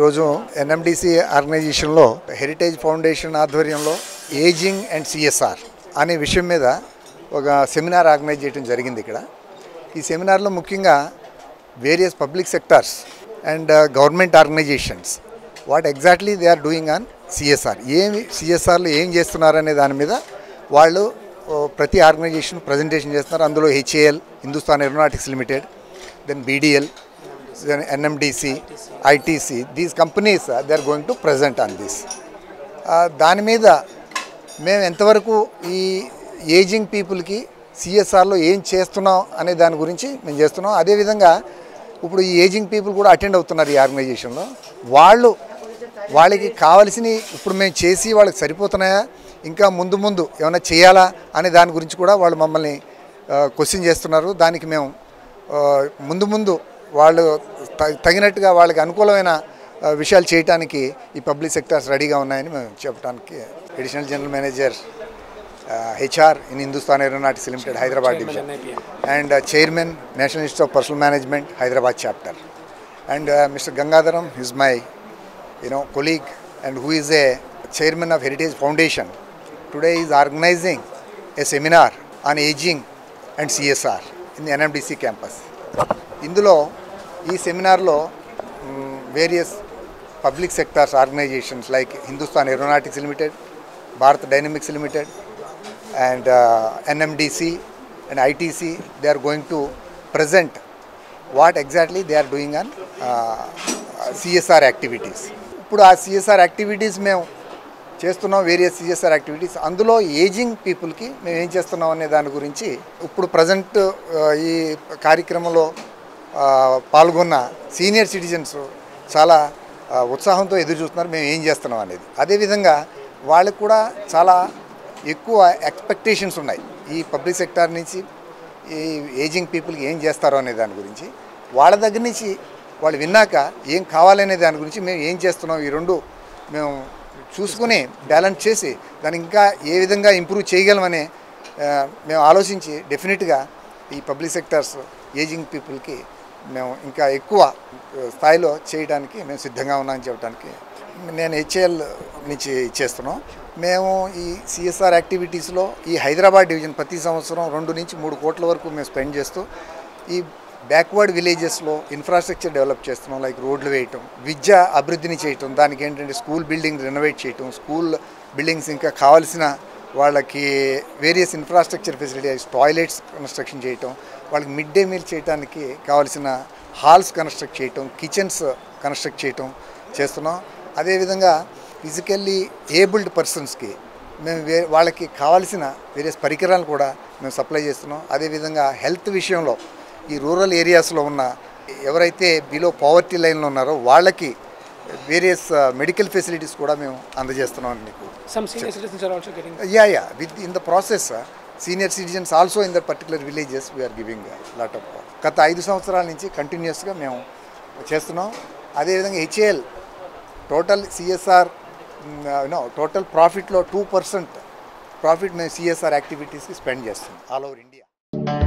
ఈరోజు ఎన్ఎండిసి ఆర్గనైజేషన్లో Heritage Foundation ఆధ్వర్యంలో ఏజింగ్ అండ్ సిఎస్ఆర్ అనే విషయం మీద ఒక సెమినార్ ఆర్గనైజ్ చేయడం జరిగింది ఇక్కడ ఈ సెమినార్లో ముఖ్యంగా various public sectors and government organisations what exactly they are doing on CSR ఏమి సిఎస్ఆర్లో ఏం చేస్తున్నారు అనే దాని మీద వాళ్ళు ఓ, ప్రతి ఆర్గనైజేషన్ ప్రజెంటేషన్ చేస్తున్నారు అందులో HAL Hindustan Aeronautics Limited then BDL then NMDC, ITC, these companies uh, they are going to present on this. Uh, దాని మీద మేము ఎంతవరకు ఈ ఏజింగ్ పీపుల్కి సిఎస్ఆర్లో ఏం చేస్తున్నాం అనే దాని గురించి మేము చేస్తున్నాం అదేవిధంగా ఇప్పుడు ఈ ఏజింగ్ పీపుల్ కూడా అటెండ్ అవుతున్నారు ఈ ఆర్గనైజేషన్లో వాళ్ళు వాళ్ళకి కావలసినవి ఇప్పుడు మేము చేసి వాళ్ళకి సరిపోతున్నాయా ఇంకా ముందు ముందు ఏమైనా చేయాలా అనే దాని గురించి కూడా వాళ్ళు మమ్మల్ని క్వశ్చన్ చేస్తున్నారు దానికి మేము ఆ, ముందు ముందు వాళ్ళు త- తగినట్టుగా వాళ్ళకి అనుకూలమైన ఆ, విషయాలు చేయడానికి ఈ పబ్లిక్ సెక్టార్స్ రెడీగా ఉన్నాయని మేము చెప్పడానికి additional general manager HR in Hindustan Aeronautics Limited Hyderabad division and chairman National Institute of Personnel Management Hyderabad chapter and Mister Gangadharam is my you know, colleague and who is a chairman of Heritage Foundation, today is organizing a seminar on aging and CSR in the NMDC campus. ఇందులో ఈ సెమినార్లో various public sectors organisations like Hindustan Aeronautics Limited Bharat Dynamics Limited and NMDC and ITC they are going to present what exactly they are doing on CSR activities ఇప్పుడు ఆ CSR activities మేము చేస్తున్నాం various CSR activities అందులో ageing పీపుల్కి మేము ఏం చేస్తున్నాం అనే దాని గురించి ఇప్పుడు ప్రజెంట్ ఈ కార్యక్రమంలో ఆ, పాల్గొన్న సీనియర్ సిటిజన్స్ చాలా ఆ, ఉత్సాహంతో ఎదురు చూస్తున్నారు మేము ఏం చేస్తున్నాం అనేది అదేవిధంగా వాళ్ళకు కూడా చాలా ఎక్కువ ఎక్స్పెక్టేషన్స్ ఉన్నాయి ఈ పబ్లిక్ సెక్టార్ నుంచి ఈ ఏజింగ్ పీపుల్కి ఏం చేస్తారో అనే దాని గురించి వాళ్ళ దగ్గర నుంచి వాళ్ళు విన్నాక ఏం కావాలనే దాని గురించి మేము ఏం చేస్తున్నాం ఈ రెండు మేము చూసుకుని బ్యాలెన్స్ చేసి దాన్ని ఇంకా ఏ విధంగా ఇంప్రూవ్ చేయగలమని ఆ, మేము ఆలోచించి డెఫినెట్గా ఈ పబ్లిక్ సెక్టర్స్ ఏజింగ్ పీపుల్కి మేము ఇంకా ఎక్కువ ఆ, స్థాయిలో చేయడానికి మేము సిద్ధంగా ఉన్నామని చెప్పడానికి నేను హెచ్ఏఎల్ నుంచి చేస్తున్నాం మేము ఈ సిఎస్ఆర్ యాక్టివిటీస్లో ఈ హైదరాబాద్ డివిజన్ ప్రతి సంవత్సరం రెండు నుంచి మూడు కోట్ల వరకు మేము స్పెండ్ చేస్తూ ఈ బ్యాక్వర్డ్ విలేజెస్లో ఇన్ఫ్రాస్ట్రక్చర్ డెవలప్ చేస్తున్నాం లైక్ రోడ్లు వేయటం విద్య అభివృద్ధిని చేయటం దానికి ఏంటంటే స్కూల్ బిల్డింగ్ రెనోవేట్ చేయటం స్కూల్ బిల్డింగ్స్ ఇంకా కావాల్సిన వాళ్ళకి various infrastructure facilities toilets construction చేయటం వాళ్ళకి మిడ్ డే మీల్ చేయడానికి కావాల్సిన హాల్స్ కన్స్ట్రక్ట్ చేయటం కిచెన్స్ కన్స్ట్రక్ట్ చేయటం చేస్తున్నాం అదేవిధంగా ఫిజికల్లీ ఏబుల్డ్ పర్సన్స్కి మేము వే వాళ్ళకి కావాల్సిన వేరియస్ పరికరాలు కూడా మేము సప్లై చేస్తున్నాం అదేవిధంగా హెల్త్ విషయంలో ఈ రూరల్ ఏరియాస్లో ఉన్న ఎవరైతే బిలో పావర్టీ లైన్లో ఉన్నారో వాళ్ళకి వేరియస్ మెడికల్ ఫెసిలిటీస్ కూడా మేము అందజేస్తున్నాం మీకు Some senior citizens are also getting. Yeah yeah with in the process senior citizens also in the particular villages we're giving lot of గత ఐదు సంవత్సరాల నుంచి కంటిన్యూస్గా మేము చేస్తున్నాం అదేవిధంగా HAL total CSR you know total ప్రాఫిట్లో టూ పర్సెంట్ ప్రాఫిట్ మేము సిఎస్ఆర్ యాక్టివిటీస్కి స్పెండ్ చేస్తాం ఆల్ ఓవర్ ఇండియా